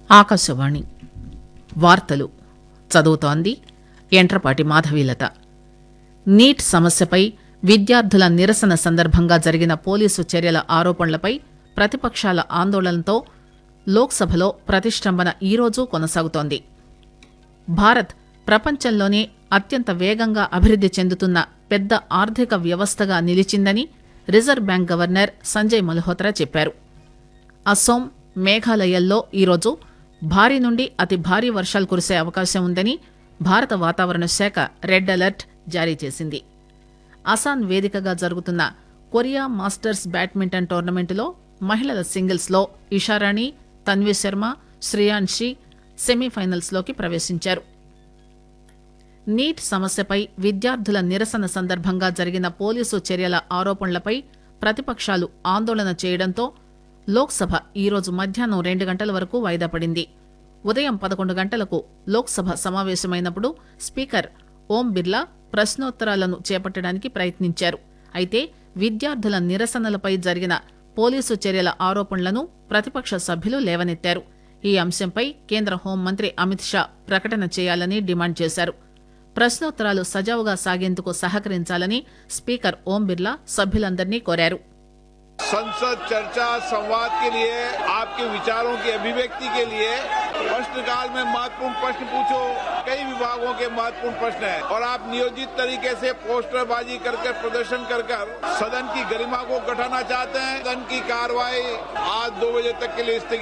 ఆకాశవాణి వార్తలు చదువుతోంది ఎంట్రపాటి మాధవీలత నీట్ సమస్యపై విద్యార్థుల నిరసన సందర్భంగా జరిగిన పోలీసు చర్యల ఆరోపణలపై ప్రతిపక్షాల ఆందోళనతో లోక్సభలో ప్రతిష్టంభన ఈరోజు కొనసాగుతోంది భారత్ ప్రపంచంలోనే అత్యంత వేగంగా అభివృద్ది చెందుతున్న పెద్ద ఆర్థిక వ్యవస్థగా నిలిచిందని reserve bank governor Sanjay Malhotra చెప్పారు అస్సోం మేఘాలయల్లో ఈరోజు భారీ నుండి అతి భారీ వర్షాలు కురిసే అవకాశం ఉందని భారత వాతావరణ శాఖ రెడ్ అలర్ట్ జారీ చేసింది అసాన్ వేదికగా జరుగుతున్న కొరియా మాస్టర్స్ బ్యాడ్మింటన్ టోర్నమెంటులో మహిళల సింగిల్స్ లో ఇషారాణి తన్వి శర్మ శ్రేయాన్షి సెమీఫైనల్స్ లోకి ప్రవేశించారు నీట్ సమస్యపై విద్యార్థుల నిరసన సందర్భంగా జరిగిన పోలీసు చర్యల ఆరోపణలపై ప్రతిపక్షాలు ఆందోళన చేయడంతో లోక్సభ ఈరోజు మధ్యాహ్నం రెండు గంటల వరకు వాయిదా పడింది ఉదయం పదకొండు గంటలకు లోక్సభ సమావేశమైనప్పుడు స్పీకర్ ఓం బిర్లా ప్రశ్నోత్తరాలను చేపట్టడానికి ప్రయత్నించారు అయితే విద్యార్థుల నిరసనలపై జరిగిన పోలీసు చర్యల ఆరోపణలను ప్రతిపక్ష సభ్యులు లేవనెత్తారు ఈ అంశంపై కేంద్ర హోంమంత్రి అమిత్ షా ప్రకటన చేయాలని డిమాండ్ చేశారు ప్రశ్నోత్తరాలు సజావుగా సాగేందుకు సహకరించాలని స్పీకర్ ఓం బిర్లా సభ్యులందరినీ కోరారు संसद चर्चा संवाद के लिए आपके विचारों की अभिव्यक्ति के लिए प्रश्नकाल में महत्वपूर्ण प्रश्न पूछो कई विभागों के महत्वपूर्ण प्रश्न हैं और आप नियोजित तरीके से पोस्टरबाजी कर कर प्रदर्शन कर कर सदन की गरिमा को घटाना चाहते हैं सदन की कार्रवाई आज दो बजे तक के लिए स्थगित